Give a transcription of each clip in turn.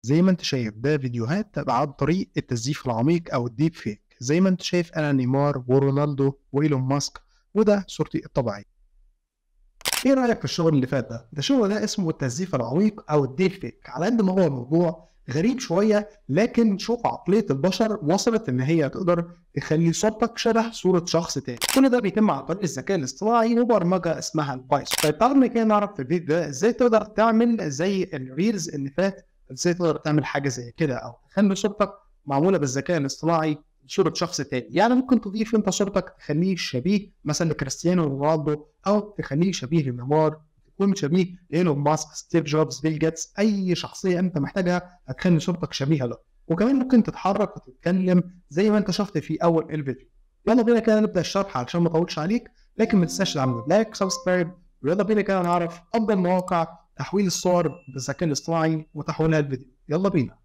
زي ما انت شايف ده فيديوهات عن طريق التزييف العميق او الديب فيك زي ما انت شايف انا نيمار ورونالدو وايلون ماسك وده صورتي الطبيعيه ايه رايك في الشغل اللي فات ده ده الشغل ده اسمه التزييف العميق او الديب فيك على قد ما هو موضوع غريب شويه لكن شوف عقليه البشر وصلت ان هي تقدر تخلي صورتك شبه صوره شخص تاني كل ده بيتم عن طريق الذكاء الاصطناعي وبرمجه اسمها البايثون طيب تعالوا كده نعرف في الفيديو ده ازاي تقدر تعمل زي الريلز اللي فات ازاي تقدر تعمل حاجه زي كده او تخلي صورتك معموله بالذكاء الاصطناعي صوره شخص تاني يعني ممكن تضيف انت صورتك تخليه شبيه مثلا لكريستيانو رونالدو او تخليه شبيه لنيمار تكون شبيه لايلون ماسك ستيف جوبز بيل جيتس اي شخصيه انت محتاجها هتخلي صورتك شبيهه له وكمان ممكن تتحرك وتتكلم زي ما انت شفت في اول الفيديو يلا بينا كده نبدا الشرح علشان ما اطولش عليك لكن ما تنساش تعمل لايك سبسكرايب ويلا بينا كده نعرف افضل مواقع تحويل الصور بالذكاء الاصطناعي وتحويلها لفيديو يلا بينا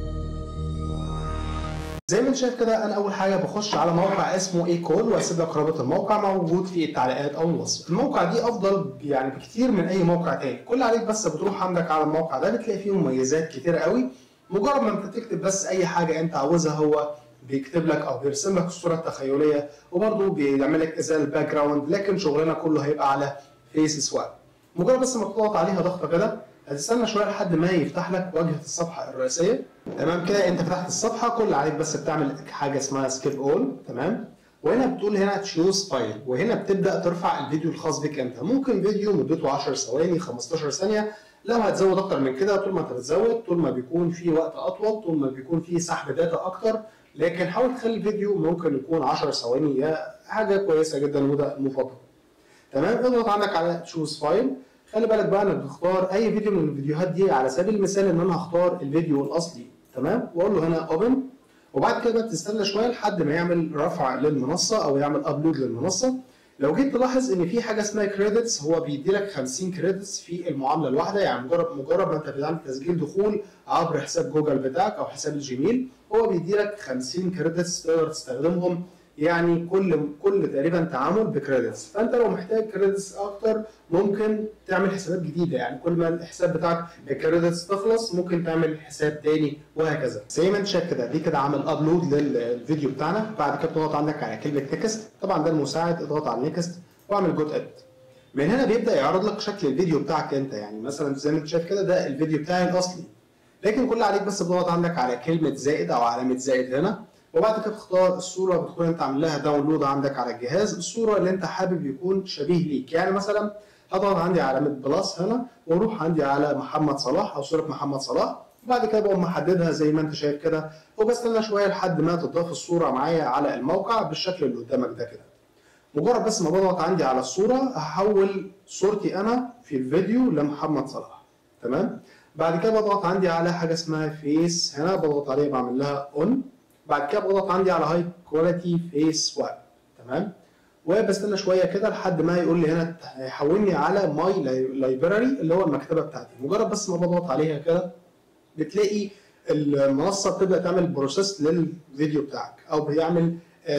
زي ما انت شايف كده انا اول حاجه بخش على موقع اسمه اي كول واسيب لك رابط الموقع موجود في التعليقات او الوصف الموقع دي افضل يعني بكتير من اي موقع تاني كل عليك بس بتروح عندك على الموقع ده بتلاقي فيه مميزات كتير قوي مجرد ما انت تكتب بس اي حاجه انت عاوزها هو بيكتب لك او بيرسم لك الصوره التخيليه وبرضه بيعمل لك ازاله الباك جراوند لكن شغلنا كله هيبقى على فيس سواب مجرد بس ما تضغط عليها ضغطه كده هتستنى شويه لحد ما يفتح لك واجهه الصفحه الرئيسيه تمام كده انت فتحت الصفحه كل اللي عليك بس بتعمل حاجه اسمها سكيب اول تمام وهنا بتقول هنا تشوز فايل وهنا بتبدا ترفع الفيديو الخاص بك انت ممكن فيديو مدته 10 ثواني 15 ثانيه لو هتزود اكتر من كده طول ما انت بتزود طول ما بيكون في وقت اطول طول ما بيكون في سحب داتا اكتر لكن حاول تخلي الفيديو ممكن يكون 10 ثواني يا حاجه كويسه جدا وده المفضل تمام اضغط عندك على تشوز فايل خلي بالك بقى انك تختار اي فيديو من الفيديوهات دي على سبيل المثال ان انا هختار الفيديو الاصلي تمام واقول له هنا اوبن وبعد كده تستنى شويه لحد ما يعمل رفع للمنصه او يعمل ابلود للمنصه لو جيت تلاحظ ان في حاجه اسمها كريدتس هو بيدي لك 50 كريدتس في المعامله الواحده يعني مجرد مجرد ما انت بتعمل تسجيل دخول عبر حساب جوجل بتاعك او حساب الجيميل هو بيدي لك 50 كريدتس تقدر تستخدمهم يعني كل كل تقريبا تعامل بكريدتس فانت لو محتاج كريدتس اكتر ممكن تعمل حسابات جديده يعني كل ما الحساب بتاعك الكريدتس تخلص ممكن تعمل حساب تاني وهكذا زي ما انت شايف كده دي كده عامل ابلود للفيديو بتاعنا بعد كده تضغط عندك على كلمه تكست طبعا ده المساعد اضغط على نيكست واعمل جوت اد من هنا بيبدا يعرض لك شكل الفيديو بتاعك انت يعني مثلا زي ما انت شايف كده ده الفيديو بتاعي الاصلي لكن كل عليك بس بتضغط عندك على كلمه زائد او علامه زائد هنا وبعد كده تختار الصوره بتكون انت عامل لها داونلود عندك على الجهاز الصوره اللي انت حابب يكون شبيه ليك يعني مثلا هضغط عندي علامه بلس هنا واروح عندي على محمد صلاح او صوره محمد صلاح وبعد كده بقوم محددها زي ما انت شايف كده وبستنى شويه لحد ما تضاف الصوره معايا على الموقع بالشكل اللي قدامك ده كده مجرد بس ما بضغط عندي على الصوره هحول صورتي انا في الفيديو لمحمد صلاح تمام بعد كده بضغط عندي على حاجه اسمها فيس هنا بضغط عليها بعمل لها اون بعد كده بضغط عندي على هاي كواليتي فيس سواب تمام وبستنى شويه كده لحد ما يقول لي هنا هيحولني على ماي لايبراري اللي هو المكتبه بتاعتي مجرد بس ما بضغط عليها كده بتلاقي المنصه بتبدا تعمل بروسيس للفيديو بتاعك او بيعمل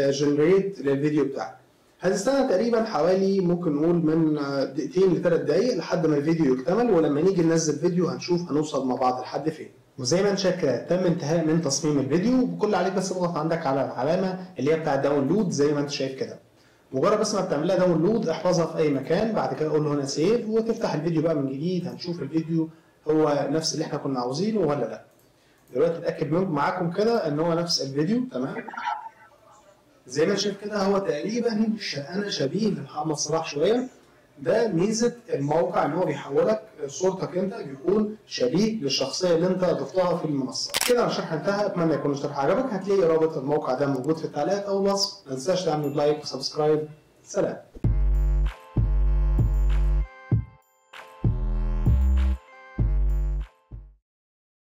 جنريت للفيديو بتاعك هتستنى تقريبا حوالي ممكن نقول من دقيقتين لثلاث دقايق لحد ما الفيديو يكتمل ولما نيجي ننزل فيديو هنشوف هنوصل مع بعض لحد فين وزي ما انت شايف كده تم انتهاء من تصميم الفيديو بكل عليك بس اضغط عندك على العلامه اللي هي بتاع داونلود زي ما انت شايف كده مجرد بس ما بتعمل لها داونلود احفظها في اي مكان بعد كده قول له هنا سيف وتفتح الفيديو بقى من جديد هنشوف الفيديو هو نفس اللي احنا كنا عاوزينه ولا لا دلوقتي اتاكد معاكم كده ان هو نفس الفيديو تمام زي ما شايف كده هو تقريبا انا شبيه لمحمد صلاح شويه ده ميزه الموقع ان هو بيحولك صورتك انت بيكون شبيه للشخصيه اللي انت ضفتها في المنصه كده الشرح انتهى اتمنى يكون الشرح عجبك هتلاقي رابط الموقع ده موجود في التعليقات او الوصف ما تنساش تعمل لايك وسبسكرايب سلام